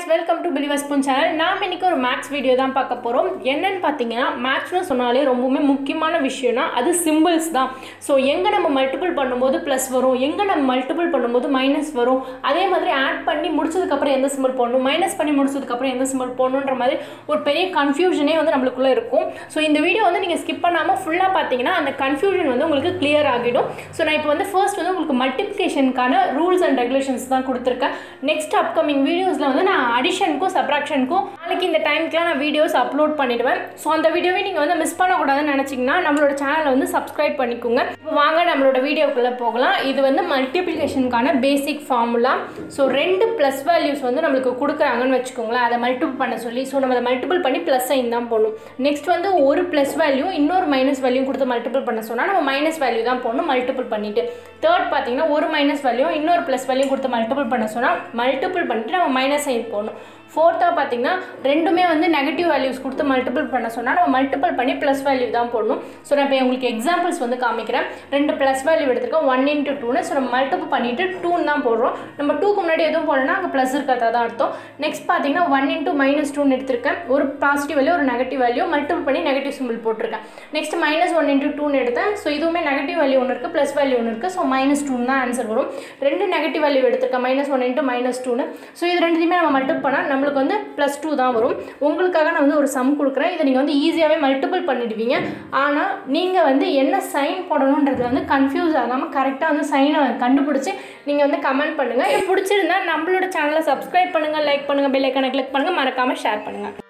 welcome to believers பொன் channel நாம் இன்னைக்கு ஒரு மேக்ஸ் வீடியோ தான் பார்க்க போகிறோம் என்னன்னு பார்த்தீங்கன்னா மேக்ஸ்னு சொன்னாலே ரொம்பவுமே முக்கியமான விஷயம்னா அது சிம்பிள்ஸ் தான் ஸோ எங்கே நம்ம மல்டிபிள் பண்ணும்போது ப்ளஸ் வரும் எங்கே நம்ம மல்டிபிள் பண்ணும்போது மைனஸ் வரும் அதே மாதிரி ஆட் பண்ணி முடிச்சதுக்கப்புறம் எந்த சிம்பிள் போடணும் மைனஸ் பண்ணி முடிச்சதுக்கப்புறம் எந்த சிம்பிள் போடணுன்ற மாதிரி ஒரு பெரிய கன்ஃபியூஷனே வந்து நம்மளுக்குள்ளே இருக்கும் ஸோ இந்த வீடியோ வந்து நீங்கள் ஸ்கிப் பண்ணாமல் ஃபுல்லாக பார்த்தீங்கன்னா அந்த கன்ஃபியூஷன் வந்து உங்களுக்கு கிளியர் ஆகிடும் ஸோ நான் இப்போ வந்து ஃபர்ஸ்ட் வந்து உங்களுக்கு மல்டிப்ளிகேஷனுக்கான ரூல்ஸ் அண்ட் ரெகுலேஷன்ஸ் தான் கொடுத்துருக்கேன் நெக்ஸ்ட் அப்கமிங் வீடியோஸில் வந்து நான் அடிஷனுக்கும் சப்ராக்ஷனுக்கும் நாளைக்கு இந்த டைம்க்குலாம் நான் வீடியோஸ் அப்லோட் பண்ணிடுவேன் ஸோ அந்த வீடியோவை நீங்கள் வந்து மிஸ் பண்ணக்கூடாதுன்னு நினச்சிங்கன்னா நம்மளோட சேனலை வந்து சப்ஸ்கிரைப் பண்ணிக்கோங்க இப்போ வாங்க நம்மளோட வீடியோக்குள்ளே போகலாம் இது வந்து மல்டிப்ளிகேஷனுக்கான பேசிக் ஃபார்முலா ஸோ ரெண்டு ப்ளஸ் வேல்யூஸ் வந்து நம்மளுக்கு கொடுக்குறாங்கன்னு வச்சுக்கோங்களேன் அதை மல்டிபிள் பண்ண சொல்லி ஸோ நம்ம அதை மல்டிபிள் பண்ணி ப்ளஸ் சைன் தான் போடணும் நெக்ஸ்ட் வந்து ஒரு ப்ளஸ் வேல்யூ இன்னொரு மைனஸ் வேல்யூ கொடுத்து மல்டிபிள் பண்ண சொன்னால் நம்ம மைனஸ் வேல்யூ தான் போடணும் மல்டிபிள் பண்ணிவிட்டு தேர்ட் பார்த்தீங்கன்னா ஒரு மைனஸ் வேல்யூ இன்னொரு ப்ளஸ் வேல்யூ கொடுத்து மல்டிபிள் பண்ண சொன்னால் மல்டிபிள் பண்ணிட்டு நம்ம மைனஸ் சைன் போடணும் ஃபோர்த்தாக பார்த்தீங்கன்னா ரெண்டுமே வந்து நெகட்டிவ் வேல்யூஸ் கொடுத்து மல்டிபிள் பண்ண சொன்னால் நம்ம மல்டிபிள் பண்ணி ப்ளஸ் வேல்யூ தான் போடணும் ஸோ நான் இப்போ உங்களுக்கு எக்ஸாம்பிள்ஸ் வந்து காமிக்கிறேன் ரெண்டு ப்ளஸ் வேல்யூ எடுத்துருக்கோம் ஒன் இன்ட்டு டூன்னு ஸோ நம்ம மல்டிபிள் பண்ணிவிட்டு டூன்னு தான் போடுறோம் நம்ம டூக்கு முன்னாடி எதுவும் போடலன்னா அங்கே ப்ளஸ் இருக்கிறதா தான் அர்த்தம் நெக்ஸ்ட் பார்த்தீங்கன்னா ஒன் இன்ட்டு மைனஸ் டூன்னு எடுத்திருக்கேன் ஒரு பாசிட்டிவ் வேல்யூ ஒரு நெகட்டிவ் வேல்யூ மல்டிபிள் பண்ணி நெகட்டிவ் சிம்பிள் போட்டிருக்கேன் நெக்ஸ்ட் மைனஸ் ஒன் இன்ட்டு டூன்னு எடுத்தேன் ஸோ இதுவுமே நெகட்டிவ் வேல்யூ ஒன்று இருக்குது ப்ளஸ் வேல்யூ ஒன்று இருக்குது ஸோ மைனஸ் டூன்னு தான் ஆன்சர் வரும் ரெண்டு நெகட்டிவ் வேல்யூ எடுத்திருக்கேன் மைனஸ் ஒன் இன்ட்டு மைனஸ் டூன்னு ஸோ இது ரெண்டுத்தையுமே நம்ம மல்டிபிள் பண்ணால் நம்மளுக்கு வந்து ப்ளஸ் டூ தான் வரும் உங்களுக்காக நான் வந்து ஒரு சம் கொடுக்குறேன் இதை நீங்கள் வந்து ஈஸியாகவே மல்டிபிள் பண்ணிடுவீங்க ஆனால் நீங்கள் வந்து என்ன சைன் போடணுன்றது வந்து கன்ஃபியூஸ் ஆகாமல் கரெக்டாக வந்து சைனை கண்டுபிடிச்சி நீங்கள் வந்து கமெண்ட் பண்ணுங்கள் இது பிடிச்சிருந்தா நம்மளோட சேனலை சப்ஸ்கிரைப் பண்ணுங்கள் லைக் பண்ணுங்கள் பெல் ஐக்கானை கிளிக் பண்ணுங்கள் மறக்காமல் ஷேர் பண்ணுங்கள்